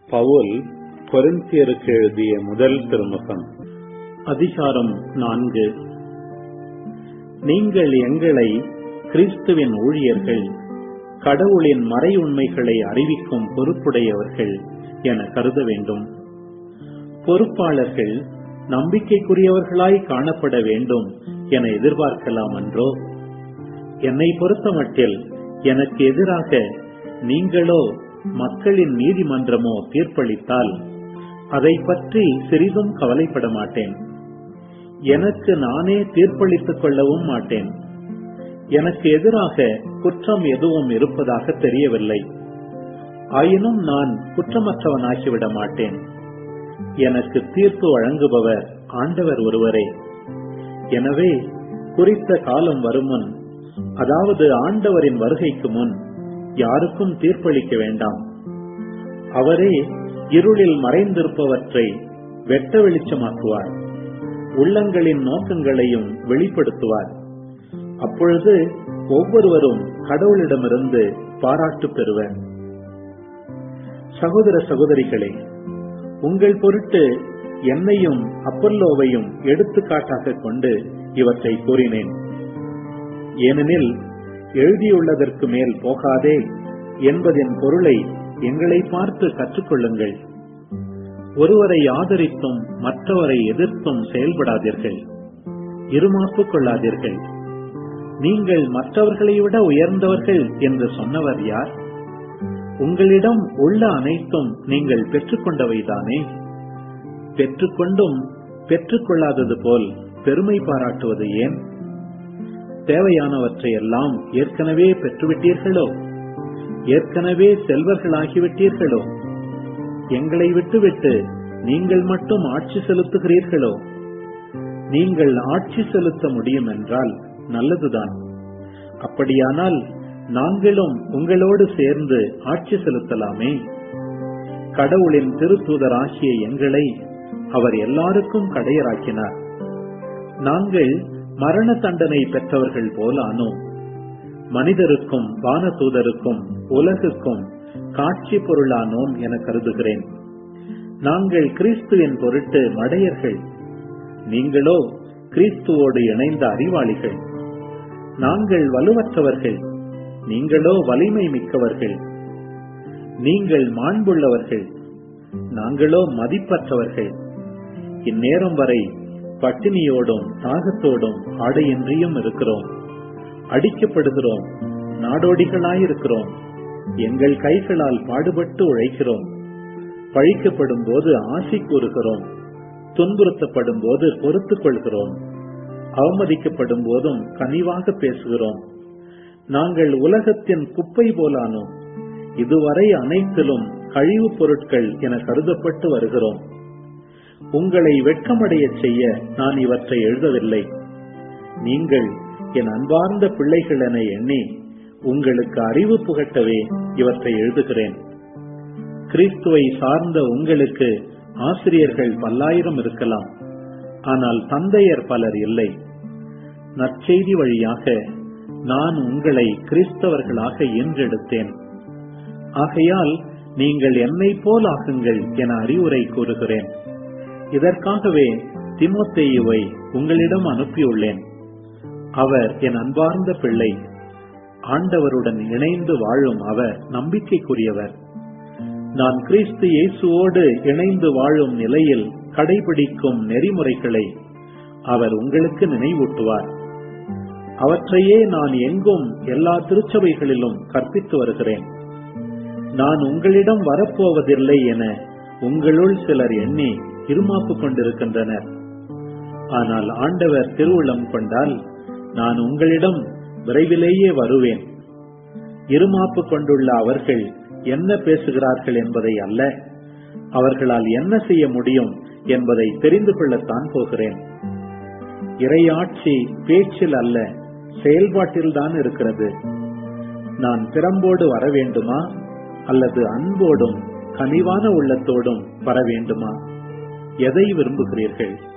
பவுல் கொரிந்தியருக்கு எழுதிய முதல் திருமுகம் அதிகாரம் நான்கு நீங்கள் எங்களை கிறிஸ்துவின் ஊழியர்கள் கடவுளின் மறை உண்மைகளை அறிவிக்கும் பொறுப்புடையவர்கள் என கருத வேண்டும் பொறுப்பாளர்கள் நம்பிக்கைக்குரியவர்களாய் காணப்பட வேண்டும் என எதிர்பார்க்கலாம் என்றோ என்னை பொறுத்தமட்டில் எனக்கு எதிராக நீங்களோ மக்களின் நீதிமன்றமோ தீர்ப்பளித்தால் அதை பற்றி சிறிதும் கவலைப்பட மாட்டேன் எனக்கு நானே தீர்ப்பளித்துக் கொள்ளவும் மாட்டேன் எனக்கு எதிராக குற்றம் எதுவும் இருப்பதாக தெரியவில்லை ஆயினும் நான் குற்றமற்றவனாகிவிட மாட்டேன் எனக்கு தீர்ப்பு வழங்குபவர் ஆண்டவர் ஒருவரே எனவே குறித்த காலம் வருமுன் அதாவது ஆண்டவரின் வருகைக்கு முன் யாருக்கும் தீர்ப்பளிக்க வேண்டாம் அவரே இருளில் மறைந்திருப்பவற்றை வெட்ட வெளிச்சமாக்குவார் உள்ளங்களின் நோக்கங்களையும் வெளிப்படுத்துவார் அப்பொழுது ஒவ்வொருவரும் கடவுளிடமிருந்து பாராட்டு பெறுவர் சகோதர சகோதரிகளே உங்கள் பொருட்டு என்னையும் அப்பல்லோவையும் எடுத்துக்காட்டாக கொண்டு இவற்றை கூறினேன் ஏனெனில் எழுதியுள்ளதற்கு மேல் போகாதே என்பதின் பொருளை எங்களை பார்த்து கற்றுக்கொள்ளுங்கள் ஒருவரை ஆதரித்தும் மற்றவரை எதிர்த்தும் செயல்படாதீர்கள் இருமாப்பு கொள்ளாதீர்கள் நீங்கள் மற்றவர்களை விட உயர்ந்தவர்கள் என்று சொன்னவர் யார் உங்களிடம் உள்ள அனைத்தும் நீங்கள் பெற்றுக்கொண்டவைதானே பெற்றுக்கொண்டும் பெற்றுக்கொள்ளாதது போல் பெருமை பாராட்டுவது ஏன் தேவையானவற்றை எல்லாம் ஏற்கனவே பெற்றுவிட்டீர்களோ ஏற்கனவே செல்வர்களாகிவிட்டீர்களோ எங்களை விட்டுவிட்டு நீங்கள் மட்டும் ஆட்சி செலுத்துகிறீர்களோ நீங்கள் ஆட்சி செலுத்த முடியும் என்றால் நல்லதுதான் அப்படியானால் நாங்களும் உங்களோடு சேர்ந்து ஆட்சி செலுத்தலாமே கடவுளின் திருத்தூதராகிய எங்களை அவர் எல்லாருக்கும் கடையராக்கினார் நாங்கள் மரண தண்டனை பெற்றவர்கள் போல ஆனோம் மனிதருக்கும் வானதூதருக்கும் உலகுக்கும் காட்சி பொருளானோம் என கருதுகிறேன் நாங்கள் கிறிஸ்துவின் பொருட்டு மடையர்கள் நீங்களோ கிறிஸ்துவோடு இணைந்த அறிவாளிகள் நாங்கள் வலுவற்றவர்கள் நீங்களோ வலிமை மிக்கவர்கள் நீங்கள் மாண்புள்ளவர்கள் நாங்களோ மதிப்பற்றவர்கள் இந்நேரம் வரை பட்டினியோடும் தாகத்தோடும் ஆடையின்றியும் இருக்கிறோம் அடிக்கப்படுகிறோம் நாடோடிகளாயிருக்கிறோம் எங்கள் கைகளால் பாடுபட்டு உழைக்கிறோம் பழிக்கப்படும் போது ஆசை கூறுகிறோம் துன்புறுத்தப்படும் போது பொறுத்துக் கொள்கிறோம் அவமதிக்கப்படும் போதும் கனிவாக பேசுகிறோம் நாங்கள் உலகத்தின் குப்பை போலானோம் இதுவரை அனைத்திலும் கழிவுப் பொருட்கள் என கருதப்பட்டு வருகிறோம் உங்களை வெட்கமடைய செய்ய நான் இவற்றை எழுதவில்லை நீங்கள் என் அன்பார்ந்த பிள்ளைகள் என எண்ணி உங்களுக்கு அறிவு புகட்டவே இவற்றை எழுதுகிறேன் கிறிஸ்துவை சார்ந்த உங்களுக்கு ஆசிரியர்கள் பல்லாயிரம் இருக்கலாம் ஆனால் தந்தையர் பலர் இல்லை நற்செய்தி வழியாக நான் உங்களை கிறிஸ்தவர்களாக என்றெடுத்தேன் ஆகையால் நீங்கள் என்னை போல் ஆகுங்கள் என அறிவுரை கூறுகிறேன் இதற்காகவே திமுத்தேயுவை உங்களிடம் அனுப்பியுள்ளேன் அவர் என் அன்பார்ந்த பிள்ளை ஆண்டவருடன் இணைந்து வாழும் அவர் நம்பிக்கைக்குரியவர் நான் கிறிஸ்து இயேசுவோடு இணைந்து வாழும் நிலையில் கடைபிடிக்கும் நெறிமுறைகளை அவர் உங்களுக்கு நினைவூட்டுவார் அவற்றையே நான் எங்கும் எல்லா திருச்சபைகளிலும் கற்பித்து வருகிறேன் நான் உங்களிடம் வரப்போவதில்லை என உங்களுள் சிலர் எண்ணி இருமாப்பு கொண்டிருக்கின்றனர் ஆனால் ஆண்டவர் திருவுள்ளம் கொண்டால் நான் உங்களிடம் விரைவிலேயே வருவேன் இருமாப்பு கொண்டுள்ள அவர்கள் என்ன பேசுகிறார்கள் என்பதை அல்ல அவர்களால் என்ன செய்ய முடியும் என்பதை தெரிந்து கொள்ளத்தான் போகிறேன் இறையாட்சி பேச்சில் அல்ல செயல்பாட்டில்தான் இருக்கிறது நான் பிறம்போடு வர வேண்டுமா அல்லது அன்போடும் கனிவான உள்ளத்தோடும் வர வேண்டுமா எதை விரும்புகிறீர்கள்